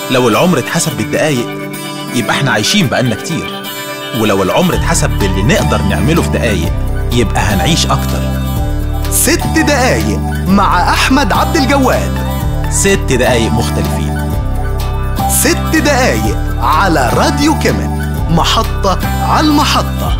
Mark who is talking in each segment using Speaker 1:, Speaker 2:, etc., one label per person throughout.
Speaker 1: لو العمر اتحسب بالدقايق يبقى احنا عايشين بقالنا كتير ولو العمر اتحسب باللي نقدر نعمله في دقايق يبقى هنعيش أكتر
Speaker 2: ست دقايق مع أحمد عبد الجواد
Speaker 1: ست دقايق مختلفين
Speaker 2: ست دقايق على راديو كمان محطة على المحطة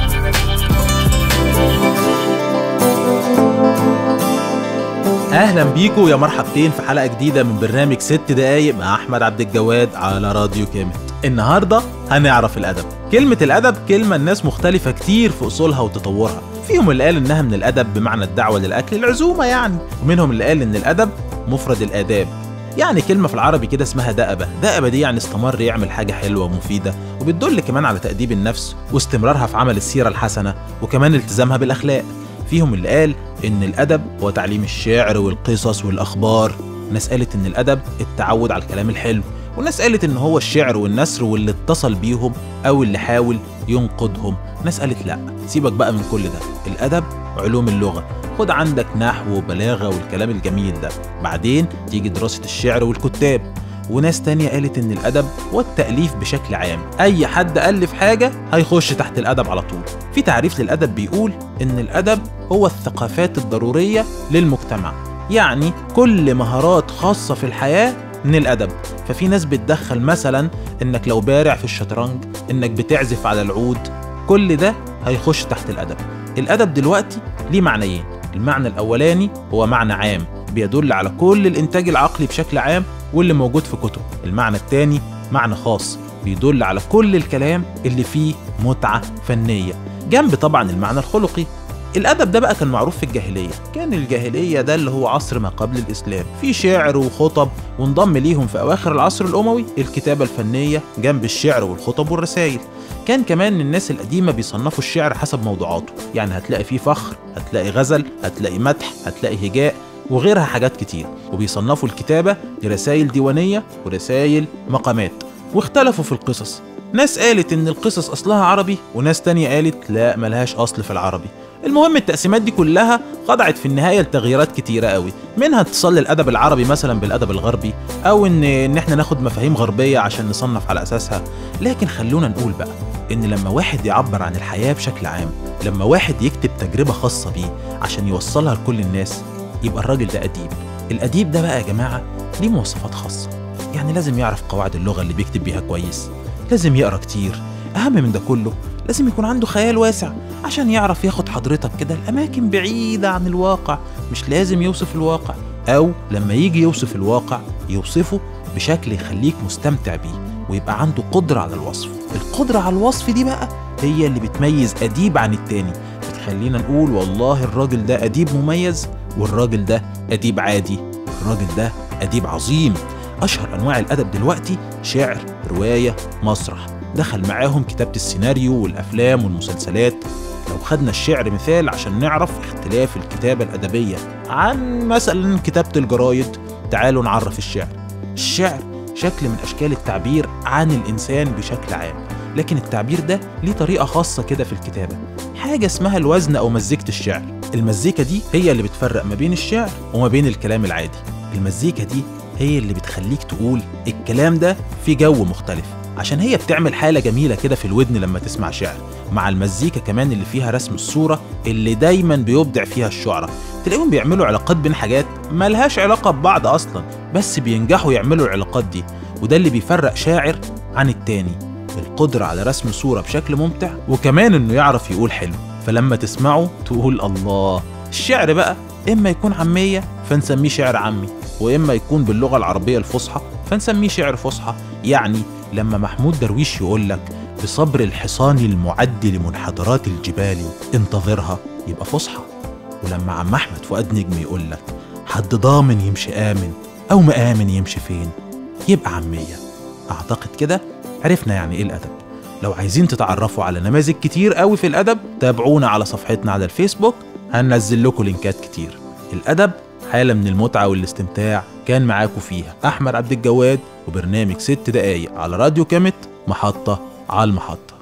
Speaker 1: اهلا بيكم يا مرحبتين في حلقه جديده من برنامج ست دقايق مع احمد عبد الجواد على راديو كامل النهارده هنعرف الادب كلمه الادب كلمه الناس مختلفه كتير في اصولها وتطورها فيهم اللي قال انها من الادب بمعنى الدعوه للاكل العزومه يعني ومنهم اللي قال ان الادب مفرد الاداب يعني كلمة في العربي كده اسمها دأبة دأبة دي يعني استمر يعمل حاجة حلوة ومفيدة وبتدل كمان على تأديب النفس واستمرارها في عمل السيرة الحسنة وكمان التزامها بالأخلاق فيهم اللي قال إن الأدب هو تعليم الشعر والقصص والأخبار ناس قالت إن الأدب التعود على الكلام الحلو وناس قالت إن هو الشعر والنثر واللي اتصل بيهم أو اللي حاول ينقضهم ناس قالت لأ سيبك بقى من كل ده الأدب علوم اللغة خد عندك نحو وبلاغة والكلام الجميل ده بعدين تيجي دراسة الشعر والكتاب وناس تانية قالت إن الأدب هو التأليف بشكل عام أي حد ألف حاجة هيخش تحت الأدب على طول في تعريف للأدب بيقول إن الأدب هو الثقافات الضرورية للمجتمع يعني كل مهارات خاصة في الحياة من الأدب ففي ناس بتدخل مثلا إنك لو بارع في الشطرنج إنك بتعزف على العود كل ده هيخش تحت الأدب الأدب دلوقتي ليه معنيين المعنى الأولاني هو معنى عام بيدل على كل الإنتاج العقلي بشكل عام واللي موجود في كتب المعنى التاني معنى خاص بيدل على كل الكلام اللي فيه متعة فنية جنب طبعا المعنى الخلقي الأدب ده بقى كان معروف في الجاهلية كان الجاهلية ده اللي هو عصر ما قبل الإسلام في شعر وخطب وانضم ليهم في أواخر العصر الأموي الكتابة الفنية جنب الشعر والخطب والرسائل كان كمان الناس القديمة بيصنفوا الشعر حسب موضوعاته يعني هتلاقي فيه فخر هتلاقي غزل هتلاقي مدح هتلاقي هجاء وغيرها حاجات كتير وبيصنفوا الكتابة لرسائل ديوانية ورسائل مقامات واختلفوا في القصص ناس قالت ان القصص اصلها عربي وناس تانية قالت لا ملهاش اصل في العربي المهم التقسيمات دي كلها خضعت في النهاية لتغييرات كتيرة قوي منها اتصال الأدب العربي مثلا بالأدب الغربي أو إن إن إحنا ناخد مفاهيم غربية عشان نصنف على أساسها لكن خلونا نقول بقى إن لما واحد يعبر عن الحياة بشكل عام لما واحد يكتب تجربة خاصة بيه عشان يوصلها لكل الناس يبقى الراجل ده أديب الأديب ده بقى يا جماعة ليه مواصفات خاصة يعني لازم يعرف قواعد اللغة اللي بيكتب بيها كويس لازم يقرأ كتير أهم من ده كله لازم يكون عنده خيال واسع عشان يعرف ياخد حضرتك كده لأماكن بعيدة عن الواقع مش لازم يوصف الواقع أو لما يجي يوصف الواقع يوصفه بشكل يخليك مستمتع بيه ويبقى عنده قدرة على الوصف القدرة على الوصف دي بقى هي اللي بتميز أديب عن التاني بتخلينا نقول والله الراجل ده أديب مميز والراجل ده أديب عادي والراجل ده أديب عظيم أشهر أنواع الأدب دلوقتي شعر رواية مسرح دخل معاهم كتابة السيناريو والأفلام والمسلسلات لو خدنا الشعر مثال عشان نعرف اختلاف الكتابة الأدبية عن مثلا كتابة الجرايد تعالوا نعرف الشعر الشعر شكل من أشكال التعبير عن الإنسان بشكل عام لكن التعبير ده ليه طريقة خاصة كده في الكتابة حاجة اسمها الوزن أو مزيكة الشعر المزيكا دي هي اللي بتفرق ما بين الشعر وما بين الكلام العادي المزيكا دي هي اللي بتخليك تقول الكلام ده في جو مختلف عشان هي بتعمل حالة جميلة كده في الودن لما تسمع شعر مع المزيكا كمان اللي فيها رسم الصورة اللي دايما بيبدع فيها الشعراء تلاقيهم بيعملوا علاقات بين حاجات ملهاش علاقة ببعض أصلا بس بينجحوا يعملوا العلاقات دي وده اللي بيفرق شاعر عن التاني القدرة على رسم صورة بشكل ممتع وكمان إنه يعرف يقول حلو فلما تسمعه تقول الله الشعر بقى إما يكون عامية فنسميه شعر عامي وإما يكون باللغة العربية الفصحى فنسميه شعر فصحى يعني لما محمود درويش يقول لك بصبر الحصان المعد لمنحدرات الجبال انتظرها يبقى فصحى ولما عم احمد فؤاد نجم يقول لك حد ضامن يمشي امن او مآمن يمشي فين يبقى عاميه اعتقد كده عرفنا يعني ايه الادب لو عايزين تتعرفوا على نماذج كتير قوي في الادب تابعونا على صفحتنا على الفيسبوك هننزل لكم لينكات كتير الادب حالة من المتعة والاستمتاع كان معاكم فيها أحمد عبد الجواد وبرنامج ست دقايق على راديو كامت محطة على المحطة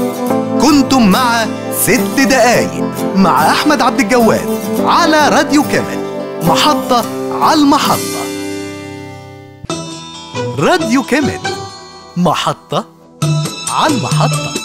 Speaker 2: كنتم مع ست دقايق مع أحمد عبد الجواد على راديو كامل محطة على المحطة راديو كامل محطة عن محطة